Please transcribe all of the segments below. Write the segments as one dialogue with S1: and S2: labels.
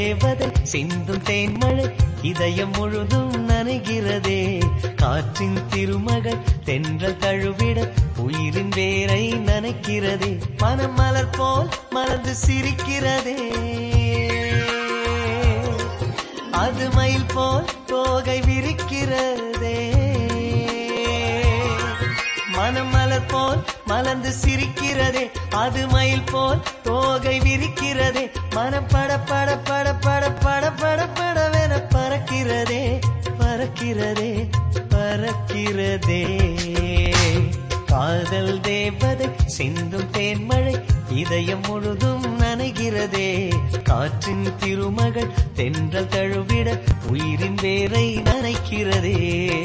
S1: தேவதை சிந்தும் தேன்மழை இதயம் முழுதும் நனைகிறதே காற்றின் திருமகள் தென்றல் தழுவிட உயிரின் வேரை நனைக்கிறதே மனம் மலர் போல் மலர்ந்து சிரிக்கிறதே அது மயில் போல் தோகை விரிக்கிறதே மனம் மலர் போல் மலர்ந்து சிரிக்கிறதே அது மயில் போல் தோகை விரிக்கிறதே மனம் பட பட பட பட பட பட படவென பறக்கிறதே பறக்கிறதே பறக்கிறதே காதல் தேவதை சிந்தும் தேன்மழை இதயம் முழுதும் நனைகிறதே காற்றின் திருமகள் தென்றல் தழுவிட உயிரின் வேரை நனைக்கிறதே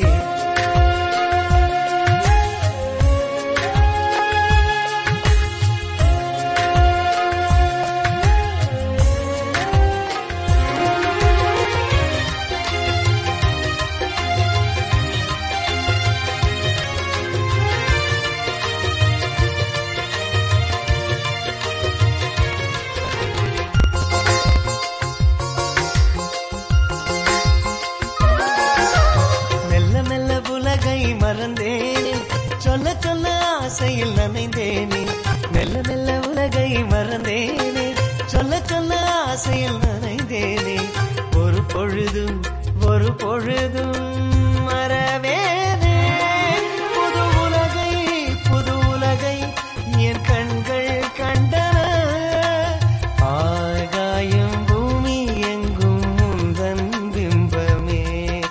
S1: மெல்ல மெல்ல உலகை மறந்தேனே சொல்ல சொல்ல ஆசையில் நனைந்தேனே மெல்ல மெல்ல உலகை மறந்தேனே சொல்ல சொல்ல ஆசையில் நனைந்தேனே ஒரு பொழுதும் ஒரு பொழுதும் மறவேனே புது உலகை புது உலகை என் கண்கள் கண்டன ஆகாயம் பூமி எங்கும் முந்தன் பிம்பமே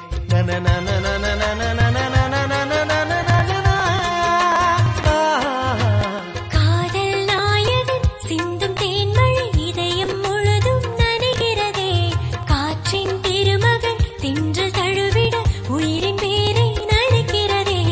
S2: காதல் நாயகன் சிந்தும் தேன்மழை இதயம் முழுதும் நனைகிறதே காற்றின் திருமகன் தென்றல் தழுவிட உயிரின் வேரை நனைக்கிறதே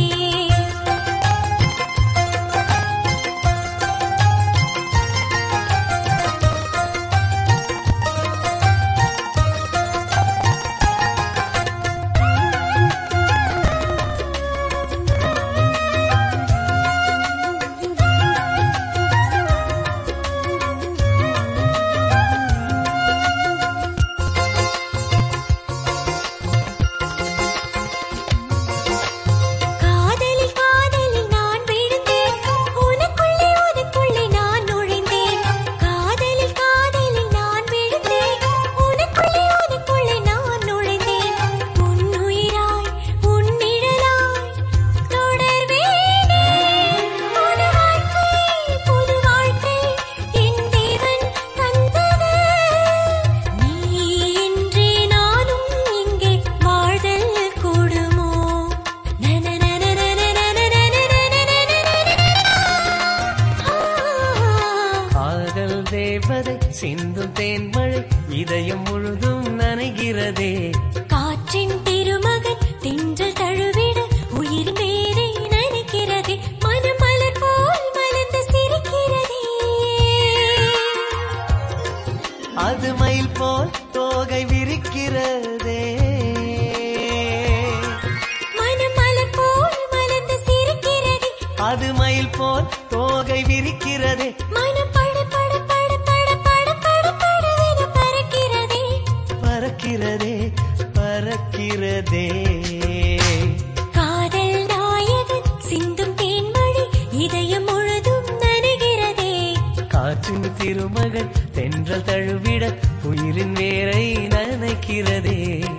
S2: காதலில் காதலில் நான் விழுந்தேன் உனக்குள்ளே உனக்குள்ளே நான் நுழைந்தேன் காதலில் காதலில் நான் விழுந்தேன் உனக்குள்ளே உனக்குள்ளே நான் நுழைந்தேன் உன்னுயிராய் உன்னிழலாய் தொடர்வேனே புது வாழ்க்கை புது வாழ்க்கை என் தேவன் தந்தது நீ இன்றி நானும் இங்கே வாழ்தல் கூடுமோ
S1: காதல் தேவதை சிந்தும் தேன்மழை இதயம் முழுதும் நனைகிறதே
S2: காற்றின் திருமகன் தென்றல் தழுவிட உயிர் மேரை நனைக்கிறதே மனம் மலர் போல் மலர்ந்து சிரிக்கிறதே
S1: அது மயில் போல் தோகை விரிக்கிறதே
S2: மனம் மலர் போல் மலர்ந்து சிரிக்கிறதே
S1: அது மயில் போல் தோகை விரிக்கிறதே
S2: மனம் பட பட பட பட பட பட படவென பறக்கிறதே
S1: பறக்கிறதே பறக்கிறதே
S2: காதல் நாயகன் சிந்தும் தேன்மழை இதயம் முழுதும் நனைகிறதே
S1: காற்றின் திருமகள் தென்றல் தழுவிட உயிரின் வேரை நனைக்கிறதே